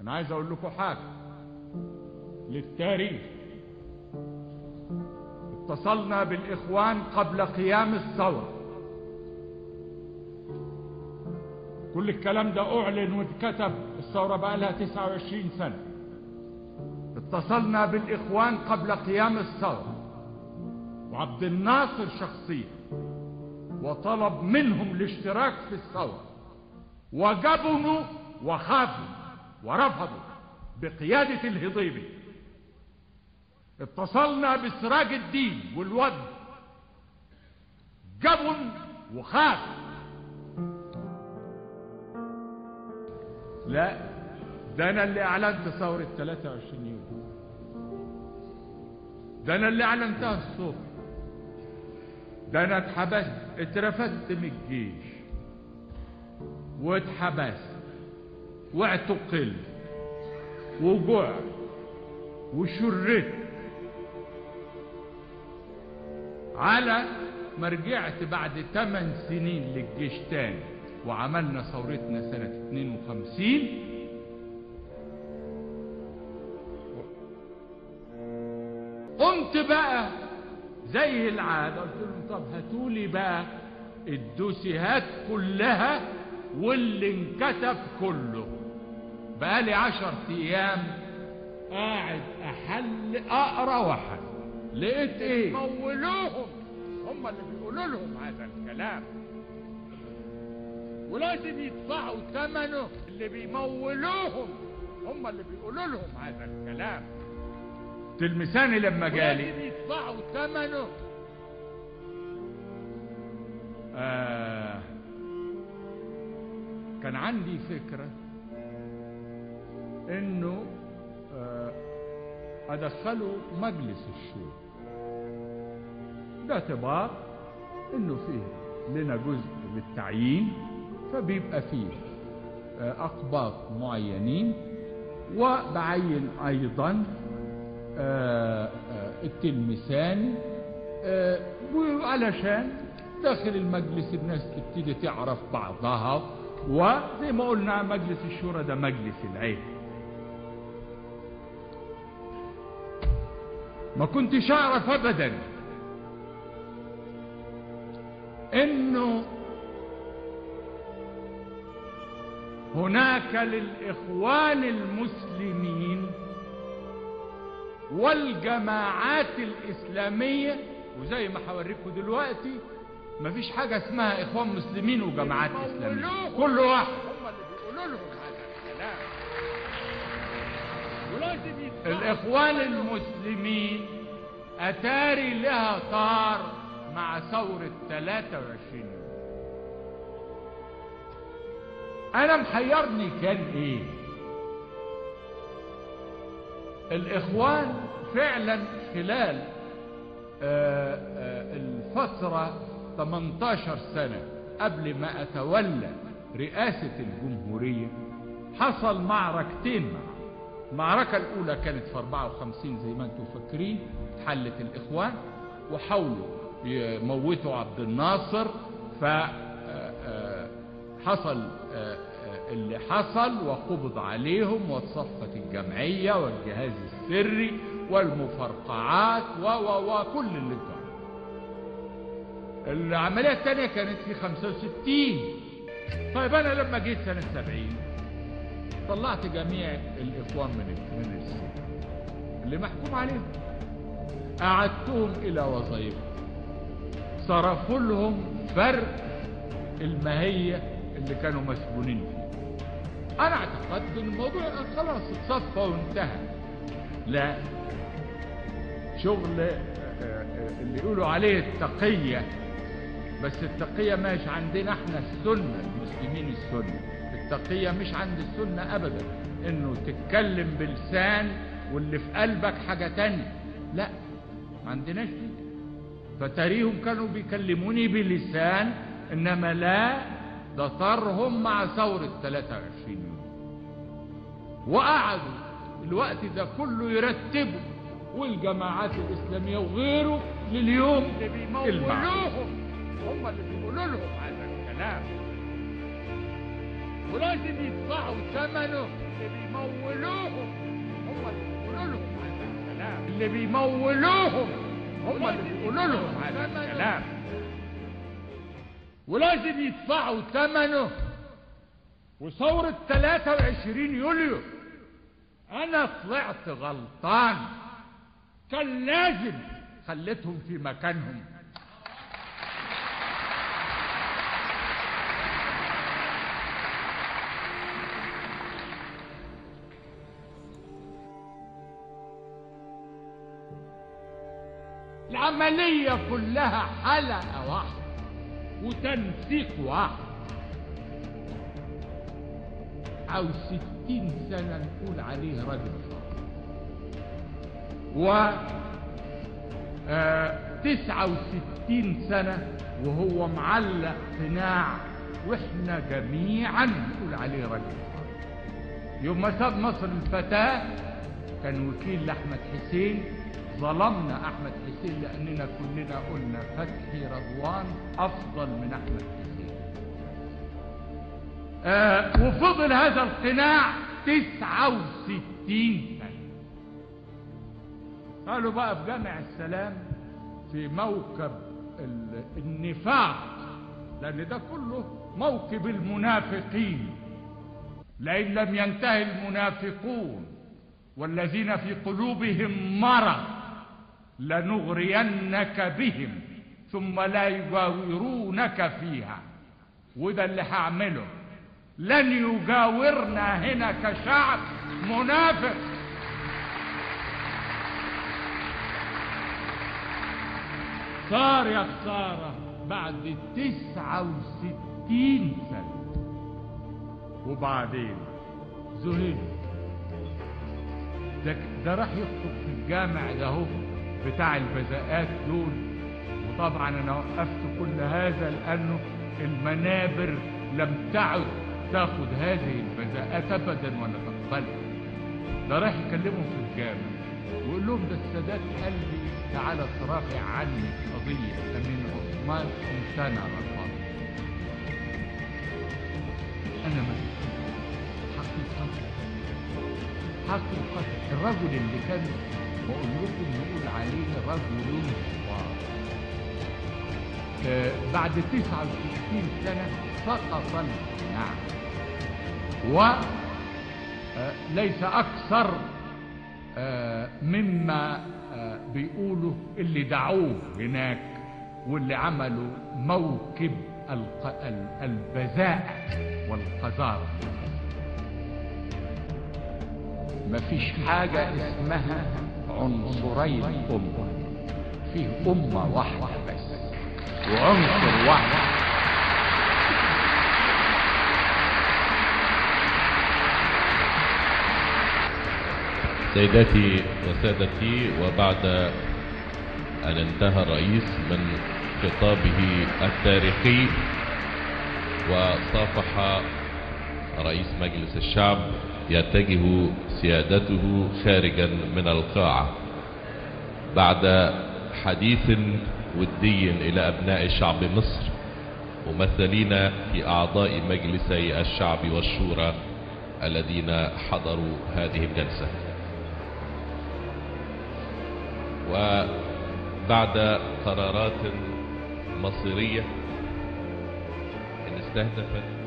انا عايز اقول لكم حاجه للتاريخ اتصلنا بالاخوان قبل قيام الثوره كل الكلام ده اعلن واتكتب الثوره بقى لها 29 سنه اتصلنا بالاخوان قبل قيام الثوره وعبد الناصر شخصيا وطلب منهم الاشتراك في الثوره وجبنوا وخافوا ورفضوا بقيادة الهضيبي اتصلنا بسراج الدين والود جبن وخاف لا ده انا اللي اعلنت ثورة 23 يوليو ده انا اللي اعلنتها الصبح ده انا اتحبست اترفدت من الجيش واتحبست واعتقلت وجعت وشردت على ما رجعت بعد 8 سنين للجيش تاني وعملنا ثورتنا سنة 52 قمت بقى زي العادة قلت لهم طب هاتولي بقى الدوسيهات كلها واللي انكتب كله بقالي عشر ايام قاعد احل اقرا واحد لقيت ايه مولوهم هم اللي بيقولوا لهم هذا الكلام ولازم يدفعوا ثمنه اللي بيمولوهم هم اللي بيقولوا لهم هذا الكلام تلمساني لما جالي ولازم يدفعوا ثمنه آه كان عندي فكرة انه آه ادخله مجلس الشورى باعتبار انه فيه لنا جزء للتعيين فبيبقى فيه آه اقباط معينين وبعين ايضا آه التلمساني وعلشان داخل المجلس الناس تبتدي تعرف بعضها وزي ما قلنا مجلس الشورى ده مجلس العين ما كنتش اعرف ابدا انه هناك للاخوان المسلمين والجماعات الاسلاميه وزي ما هوريكم دلوقتي مفيش حاجة اسمها اخوان مسلمين وجماعات اسلامية كل واحد هم اللي بيقولوا لهم هذا الكلام ولازم الاخوان المسلمين اتاري لها طار مع ثورة 23 انا محيرني كان ايه الاخوان فعلا خلال آآ آآ الفترة 18 سنة قبل ما أتولى رئاسة الجمهورية حصل معركتين معه المعركة الأولى كانت في 54 زي ما انتم فاكرين حلت الإخوان وحاولوا يموتوا عبد الناصر فحصل اللي حصل وقبض عليهم واتصفت الجمعية والجهاز السري والمفرقعات و و وكل اللي انتم العملية الثانية كانت في 65 طيب أنا لما جيت سنة 70 طلعت جميع الإخوان من من السجن اللي محكوم عليهم أعدتهم إلى وظائفهم صرفوا لهم فرق المهية اللي كانوا مسجونين فيه أنا اعتقدت إن الموضوع خلاص اتصفى وانتهى لا شغل اللي يقولوا عليه التقية بس التقية مش عندنا احنا السنة المسلمين السنة التقية مش عند السنة ابدا انه تتكلم بلسان واللي في قلبك حاجة تانية لا ما عندناش دي فتاريهم كانوا بيكلموني بلسان انما لا ده طرهم مع ثورة 23 يوم وقعدوا الوقت ده كله يرتبوا والجماعات الإسلامية وغيره لليوم اللي بيمولوهم هم اللي بيقولوا لهم هذا الكلام ولازم يدفعوا ثمنه اللي بيمولوهم هم اللي بيقولوا لهم هذا الكلام اللي بيمولوهم هم اللي بيقولوا لهم هذا الكلام ولازم يدفعوا ثمنه وثورة 23 يوليو انا طلعت غلطان كان لازم خليتهم في مكانهم العملية كلها حلقة واحدة وتنسيق واحد أو ستين سنة نقول عليه رجل و آه، تسعة وستين سنة وهو معلق قناع واحنا جميعا نقول عليه رجل يوم ما ساب مصر الفتاة كان وكيل لأحمد حسين ظلمنا أحمد حسين لأننا كلنا قلنا فتحي رضوان أفضل من أحمد حسين آه وفضل هذا القناع تسعة وستين سنة قالوا بقى في جامع السلام في موكب ال- النفاق لأن ده كله موكب المنافقين لئن لم ينتهي المنافقون والذين في قلوبهم مرض لنغرينك بهم ثم لا يجاورونك فيها وده اللي هعمله لن يجاورنا هنا كشعب منافق صار يا خسارة بعد تسعة وستين سنة وبعدين زهير ده, ده راح يخطب في الجامع ده هو بتاع البذاءات دول وطبعا انا وقفت كل هذا لانه المنابر لم تعد تاخد هذه البذاءات ابدا ولا تقبلها ده راح يكلمهم في الجامع ويقول لهم ده السادات قال لي تعالى ترافع عني قضية أمين عثمان كنت أنا رفضت أنا ما حقيقة حقيقة الرجل اللي كان بقول لكم نقول عليه رجل صار آه بعد 69 سنة سقط القناع و آه ليس أكثر آه مما آه بيقولوا اللي دعوه هناك واللي عملوا موكب الق- ال- البذاء والقذارة مفيش حاجة اسمها عنصرين أمة فيه أمة واحدة بس وعنصر واحد سيداتي وسادتي وبعد أن انتهى الرئيس من خطابه التاريخي وصافح رئيس مجلس الشعب يتجه سيادته خارجا من القاعة بعد حديث ودي إلى أبناء شعب مصر ممثلين في أعضاء مجلسي الشعب والشورى الذين حضروا هذه الجلسة وبعد قرارات مصيرية إن استهدفت